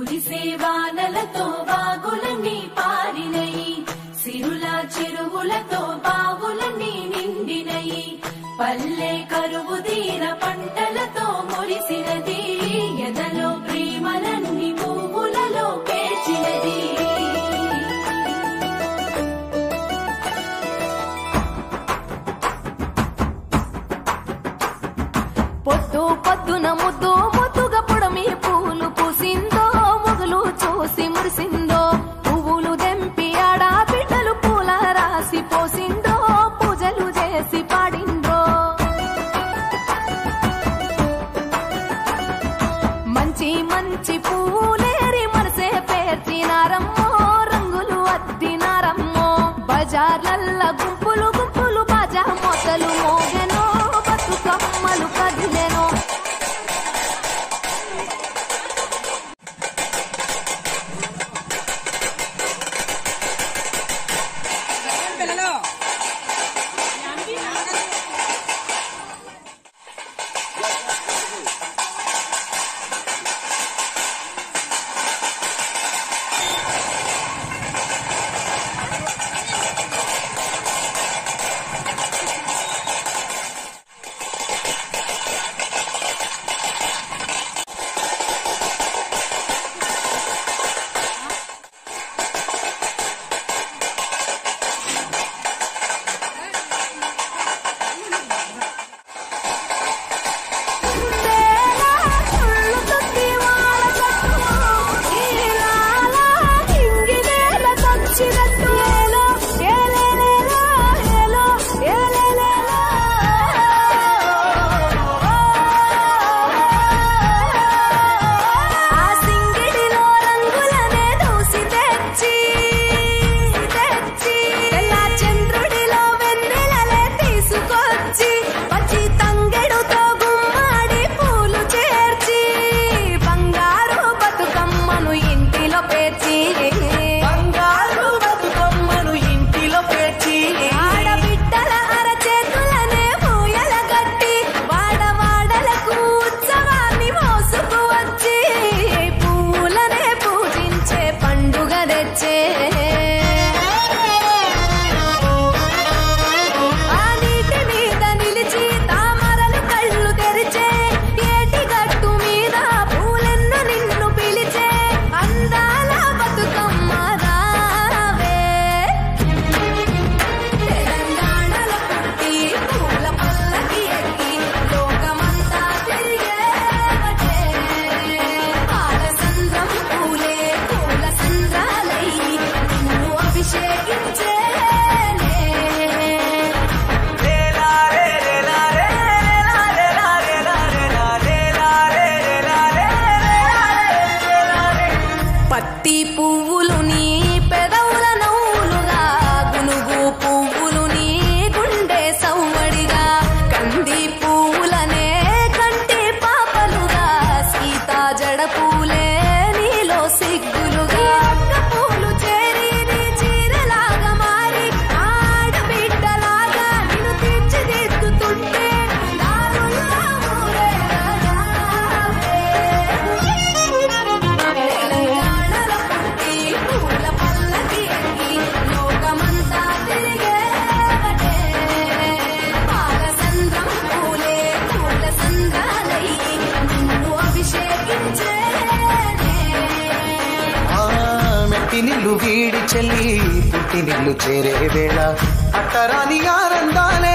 కురిసే వానలతో వాగులన్నీ పారినయి సిరుల చెరువులతో బావులన్నీ నిండినయి పల్లె కరువు తీర పంటలతో మురిసినది ఎదలో ప్రేమలన్నీ పువ్వులలో పేర్చినది పొద్దు పొద్దున ముద్దు ముద్దుగా పొడమి పూలు పూసిందో మొగులు చూసి మురిసిందో పువ్వులు దెంపి ఆడ బిడ్డలు పూల రాసి పోసిందో పూజలు చేసి పాడిందో మంచి మంచి పూలేరి మనసే పేర్చినారమ్మో రంగులు అద్దినారమ్మో బజార్లల్ల గుంపులు గుంపులు బాజా మొదలు మోగెనో బతుకమ్మలు కదిలెనో ఆ సింగిడిలో రంగులనే దూసి తెచ్చి తెచ్చి తెల్ల చంద్రుడిలో వెన్నెలలే తీసుకొచ్చి పచ్చి తంగెడుతో గుమ్మాడి పూలు చేర్చి బంగారు బతుకమ్మను ఇంటిలో పేర్చి బంగారు బతుకమ్మను ఇంటిలో పేర్చి ఆడబిడ్డల అరచేతులనే పూయల గట్టి వాడవాడలకు ఉత్సవాన్ని మోసుకు వచ్చి పూలనే పూజించే పండుగ తెచ్చే ఆ నీటి మీద నిలిచి తామరలు కళ్ళు తెరిచే ఏటి గట్టు మీద పూలెన్ను నిన్ను పిలిచే అందాల బతుకమ్మ రావే తెలంగాణలో పుట్టి పూల పల్లకి ఎక్కి లోకమంతా తిరిగేవటే. పాల సంద్రం పూలే పూల సంద్రాలై నిన్ను అభిషేకించేనే. లేలారే లేలారే లేలారే లేలారే లేలారే లేలారే లేలారే పత్తి పువ్వులు నీ పెదవుల నవ్వులుగా గునుగు పువ్వులు నీ గుండె సవ్వడిగా కంది పువ్వులనే కంటి పాపలుగా సీతా జడ పూలే నీలో సిగ్గులుగా ఒక్క పూలు చేరి నీ చీరలాగా మారి ఆడబిడ్డలాగా నిన్ను తీర్చిదిద్దుతుంటే దారుల్లా తెలంగాణలో పుట్టి పూల పల్లకి ఎక్కి లోకమంతా తిరిగేవటే. పాల సంద్రం పూలే పూల సంద్రాలై నిన్ను అభిషేకించేనే. ఆ మెట్టి నిల్లు వీడి చెల్లి పుట్టి నిల్లు చేరే వేళ అట్టరాని ఆనందాలే